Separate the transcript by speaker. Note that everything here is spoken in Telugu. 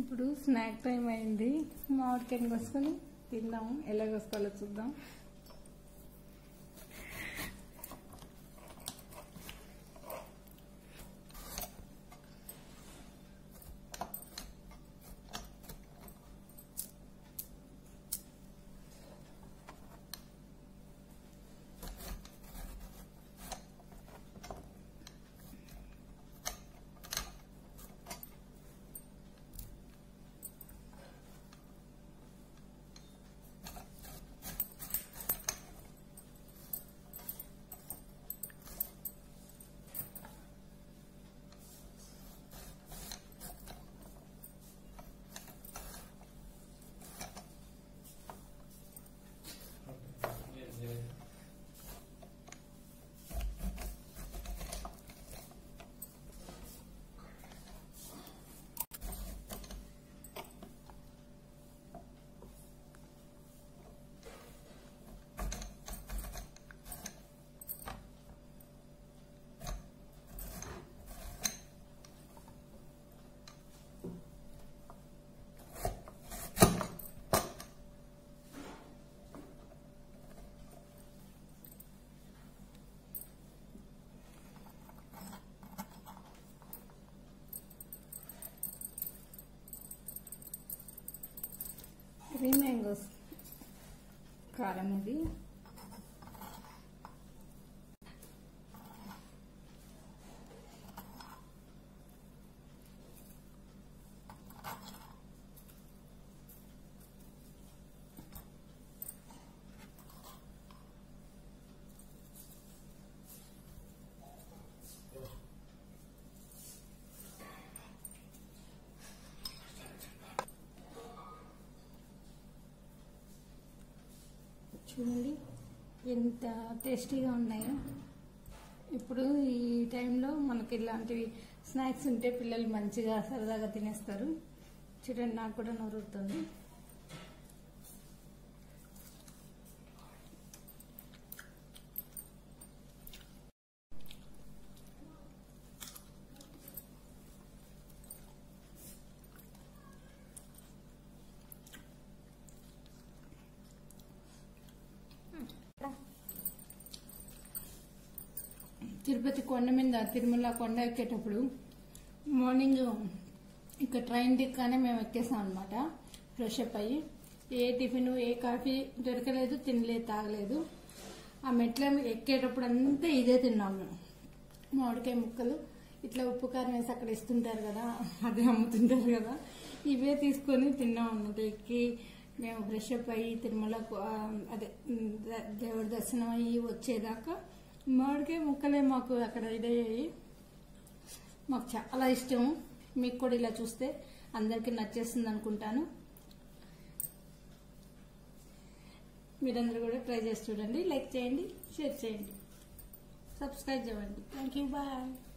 Speaker 1: ఇప్పుడు స్నాక్ టైం అయింది మామిడికాయని కోసుకొని తిందాం ఎలా కోసుకోవాలో చూద్దాం త్రీ మ్యాంగోస్ కారం ఇది చూడండి ఎంత టేస్టీగా ఉన్నాయో ఇప్పుడు ఈ టైంలో మనకి ఇలాంటివి స్నాక్స్ ఉంటే పిల్లలు మంచిగా సరదాగా తినేస్తారు చూడండి నాకు కూడా నోరుతుంది తిరుపతి కొండ మీద తిరుమల కొండ ఎక్కేటప్పుడు మార్నింగ్ ఇక్కడ ట్రైన్ దిక్కానే మేము ఎక్కేసాం అనమాట ఫ్రెష్ అప్ అయ్యి ఏ టిఫిన్ ఏ కాఫీ దొరకలేదు తినలేదు తాగలేదు ఆ మెట్ల మీద ఎక్కేటప్పుడు అంతా ఇదే తిన్నాం మేము మామిడికాయ ముక్కలు ఇట్లా ఉప్పు కారం వేసి అక్కడ ఇస్తుంటారు కదా అదే అమ్ముతుంటారు కదా ఇవే తీసుకొని తిన్నాం అన్నమాట ఎక్కి మేము ఫ్రెష్ అప్ అయ్యి తిరుమలకు ఆ, అదే ఉమ్, ద- దేవుడి దర్శనం అయ్యి వచ్చేదాకా మామిడికాయ ముక్కలే మాకు అక్కడ ఇదయ్యాయి మాకు చాలా ఇష్టం మీకు కూడా ఇలా చూస్తే అందరికీ నచ్చేస్తుంది అనుకుంటాను మీరందరూ కూడా ట్రై చేసి చూడండి లైక్ చేయండి షేర్ చేయండి సబ్స్క్రైబ్ చేయండి థ్యాంక్ యూ బాయ్